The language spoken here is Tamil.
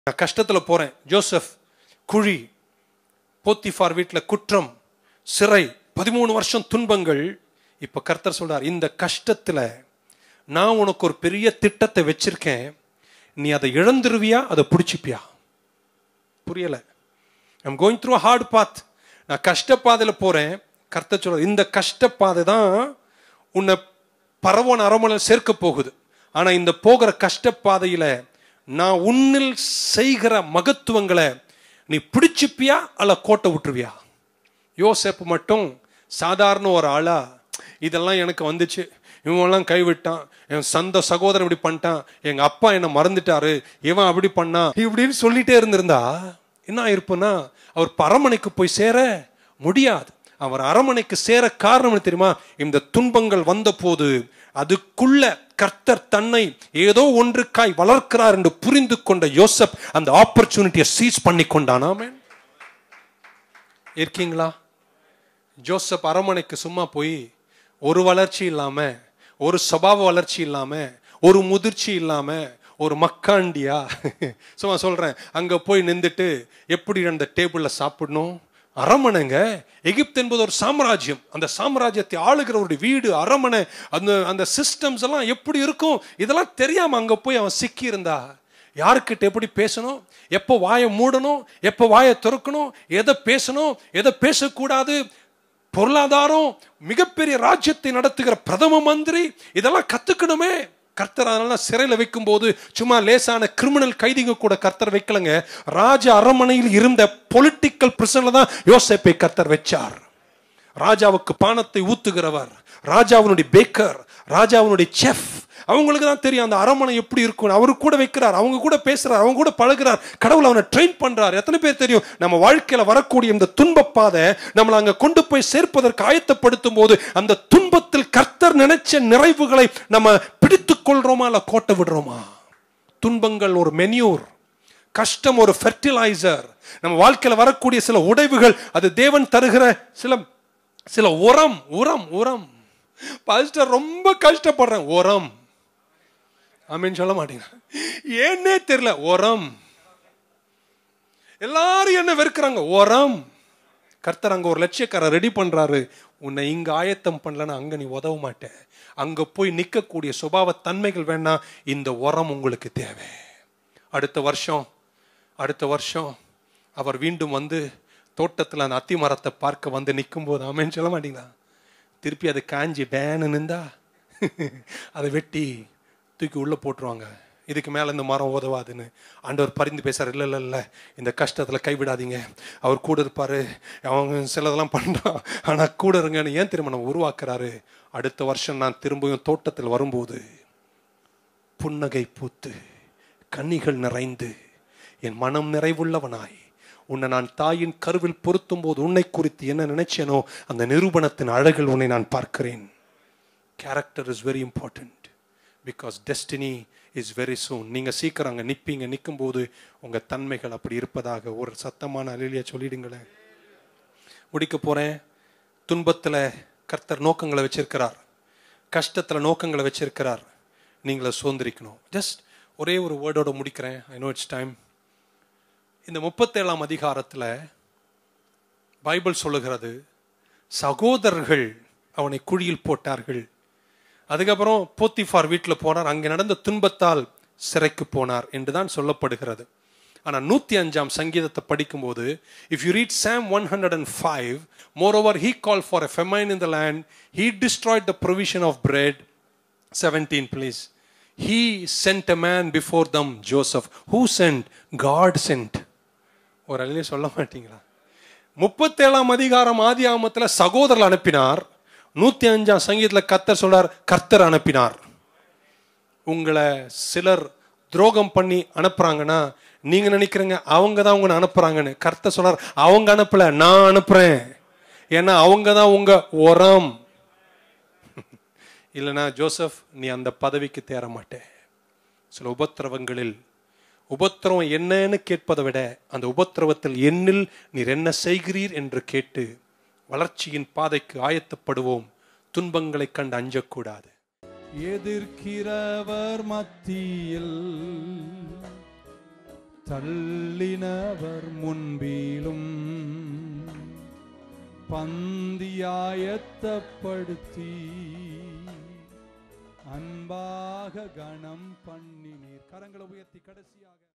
நான் கஷ்டத்துல போறேன் ஜோசப் குழி போத்திஃபார் வீட்டில் குற்றம் சிறை பதிமூணு வருஷம் துன்பங்கள் இப்ப கர்த்தர் சொல்றார் இந்த கஷ்டத்துல நான் உனக்கு ஒரு பெரிய திட்டத்தை வச்சிருக்கேன் நீ அதை இழந்துருவியா அதை பிடிச்சிப்பியா புரியல I'm going through hard path நான் கஷ்டப்பாதையில் போறேன் கர்த்தர் சொல்ற இந்த கஷ்டப்பாதை தான் உன்னை பரவன் அரமணல் சேர்க்க போகுது ஆனா இந்த போகிற கஷ்டப்பாதையில நான் உன்னில் செய்கிற மகத்துவங்களை நீ பிடிச்சிப்பியா அல்ல கோட்டை விட்டுருவியா யோசேப்பு மட்டும் சாதாரண ஒரு ஆளா இதெல்லாம் எனக்கு வந்துச்சு இவங்கெல்லாம் கைவிட்டான் என் சொந்த சகோதரன் இப்படி பண்ணிட்டான் எங்க அப்பா என்ன மறந்துட்டாரு இவன் அப்படி பண்ணான் இப்படின்னு சொல்லிட்டே இருந்திருந்தா என்ன ஆயிருப்புன்னா அவர் அரமனைக்கு போய் சேர முடியாது அவர் அரமனைக்கு சேர காரணம் என்ன தெரியுமா இந்த துன்பங்கள் வந்த போது அதுக்குள்ள கர்த்தர் தன்னை ஏதோ ஒன்றுக்காய் வளர்க்கிறார் என்று புரிந்து கொண்ட யோசப் அந்த ஆப்பர்ச்சுனிட்டியை சீஸ் பண்ணி கொண்டானாமே இருக்கீங்களா ஜோசப் அரமனைக்கு சும்மா போய் ஒரு வளர்ச்சி இல்லாம ஒரு சுபாவ வளர்ச்சி இல்லாம ஒரு முதிர்ச்சி இல்லாம ஒரு மக்காண்டியா சும்மா சொல்றேன் அங்க போய் நின்றுட்டு எப்படி அந்த டேபிள்ல சாப்பிடணும் அரமனைங்க எகிப்து என்பது ஒரு சாம்ராஜ்யம் அந்த சாம்ராஜ்யத்தை ஆளுகிற ஒரு வீடு அரமனை அந்த அந்த சிஸ்டம்ஸ் எல்லாம் எப்படி இருக்கும் இதெல்லாம் தெரியாம அங்க போய் அவன் சிக்கி இருந்தா யாருக்கிட்ட எப்படி பேசணும் எப்போ வாயை மூடணும் எப்போ வாயை திறக்கணும் எதை பேசணும் எதை பேசக்கூடாது பொருளாதாரம் மிகப்பெரிய ராஜ்யத்தை நடத்துகிற பிரதம மந்திரி இதெல்லாம் கத்துக்கணுமே கர்த்தர் அதனால சிறையில் வைக்கும் போது சும்மா லேசான கிரிமினல் கைதிங்க கூட கர்த்தர் வைக்கலங்க ராஜ அரண்மனையில் இருந்த பொலிட்டிக்கல் பிரச்சனை தான் யோசேப்பை கர்த்தர் வச்சார் ராஜாவுக்கு பானத்தை ஊத்துகிறவர் ராஜாவினுடைய பேக்கர் ராஜாவினுடைய செஃப் அவங்களுக்கு தான் தெரியும் அந்த அரமனை எப்படி இருக்கும் அவரு கூட வைக்கிறார் அவங்க கூட பேசுறார் அவங்க கூட பழகுறார் கடவுள் அவனை ட்ரெயின் பண்றார் எத்தனை பேர் தெரியும் நம்ம வாழ்க்கையில வரக்கூடிய இந்த துன்ப பாதை நம்மளை அங்க கொண்டு போய் சேர்ப்பதற்கு ஆயத்தப்படுத்தும் போது அந்த துன்பத்தில் கர்த்தர் நினைச்ச நிறைவுகளை நம்ம பிடித்துக் கொள்றோமா இல்ல கோட்டை விடுறோமா துன்பங்கள் ஒரு மெனியூர் கஷ்டம் ஒரு ஃபெர்டிலைசர் நம்ம வாழ்க்கையில வரக்கூடிய சில உடைவுகள் அது தேவன் தருகிற சில சில உரம் உரம் உரம் பாஸ்டர் ரொம்ப கஷ்டப்படுறேன் உரம் ஆமீன் சொல்ல மாட்டீங்க ஏன்னே தெரியல உரம் எல்லாரும் என்ன வெறுக்கிறாங்க உரம் கர்த்தர் அங்க ஒரு லட்சியக்காரர் ரெடி பண்றாரு உன்னை இங்க ஆயத்தம் பண்ணலன்னா அங்க நீ உதவ மாட்ட அங்க போய் நிற்கக்கூடிய சுபாவ தன்மைகள் வேணா இந்த உரம் உங்களுக்கு தேவை அடுத்த வருஷம் அடுத்த வருஷம் அவர் மீண்டும் வந்து தோட்டத்தில் அந்த அத்தி மரத்தை பார்க்க வந்து நிற்கும் போது ஆமேன்னு சொல்ல மாட்டீங்களா திருப்பி அது காஞ்சி பேனு நின்றா அதை வெட்டி தூக்கி உள்ளே போட்டுருவாங்க இதுக்கு மேலே இந்த மரம் உதவாதுன்னு ஆண்டவர் பரிந்து பேசுறாரு இல்லை இல்லை இல்லை இந்த கஷ்டத்தில் கைவிடாதீங்க அவர் கூட இருப்பார் அவங்க சிலதெல்லாம் பண்ணுறான் ஆனால் கூட இருங்கன்னு ஏன் திரும்ப நம்ம உருவாக்குறாரு அடுத்த வருஷம் நான் திரும்பியும் தோட்டத்தில் வரும்போது புன்னகை பூத்து கன்னிகள் நிறைந்து என் மனம் நிறைவுள்ளவனாய் உன்னை நான் தாயின் கருவில் பொருத்தும் போது உன்னை குறித்து என்ன நினைச்சேனோ அந்த நிரூபணத்தின் அழகில் உன்னை நான் பார்க்கிறேன் character is very important because destiny is very soon நீங்கள் சீக்கிரம் அங்கே நிற்பீங்க நிற்கும் போது உங்கள் தன்மைகள் அப்படி இருப்பதாக ஒரு சத்தமான அலிலியா சொல்லிடுங்களேன் முடிக்க போகிறேன் துன்பத்தில் கர்த்தர் நோக்கங்களை வச்சிருக்கிறார் கஷ்டத்தில் நோக்கங்களை வச்சிருக்கிறார் நீங்களை சுதந்திரிக்கணும் ஜஸ்ட் ஒரே ஒரு வேர்டோட முடிக்கிறேன் ஐ நோ இட்ஸ் டைம் இந்த முப்பத்தேழாம் அதிகாரத்தில் பைபிள் சொல்லுகிறது சகோதரர்கள் அவனை குழியில் போட்டார்கள் அதுக்கப்புறம் போத்திஃபார் வீட்டில் போனார் அங்கே நடந்த துன்பத்தால் சிறைக்கு போனார் என்று தான் சொல்லப்படுகிறது ஆனால் நூற்றி அஞ்சாம் சங்கீதத்தை படிக்கும்போது if you read psalm one hundred and five moreover he call for a famine in the land he destroyed the provision of bread seventeen please he sent a man before them Joseph who sent God sent ஒரு அழிலே சொல்ல மாட்டீங்களா முப்பத்தேழாம் அதிகாரம் ஆதி ஆமத்தில் சகோதரர் அனுப்பினார் நூத்தி அஞ்சாம் சங்கீதத்தில் கர்த்தர் சொல்றார் கர்த்தர் அனுப்பினார் உங்களை சிலர் துரோகம் பண்ணி அனுப்புறாங்கன்னா நீங்க நினைக்கிறீங்க அவங்க தான் உங்களை அனுப்புறாங்கன்னு கர்த்தர் சொல்றார் அவங்க அனுப்பல நான் அனுப்புறேன் ஏன்னா அவங்க தான் உங்க உரம் இல்லைனா ஜோசப் நீ அந்த பதவிக்கு தேர மாட்டே சில உபத்திரவங்களில் உபத்திரவம் என்னன்னு கேட்பதை விட அந்த உபத்திரவத்தில் என்னில் நீர் என்ன செய்கிறீர் என்று கேட்டு வளர்ச்சியின் பாதைக்கு ஆயத்தப்படுவோம் துன்பங்களை கண்டு அஞ்சக்கூடாது எதிர்க்கிறவர் மத்தியில் தள்ளினவர் முன்பிலும் பந்தியாயத்தப்படுத்தி அன்பாக கணம் பண்ணினீர் கரங்களை உயர்த்தி கடைசியாக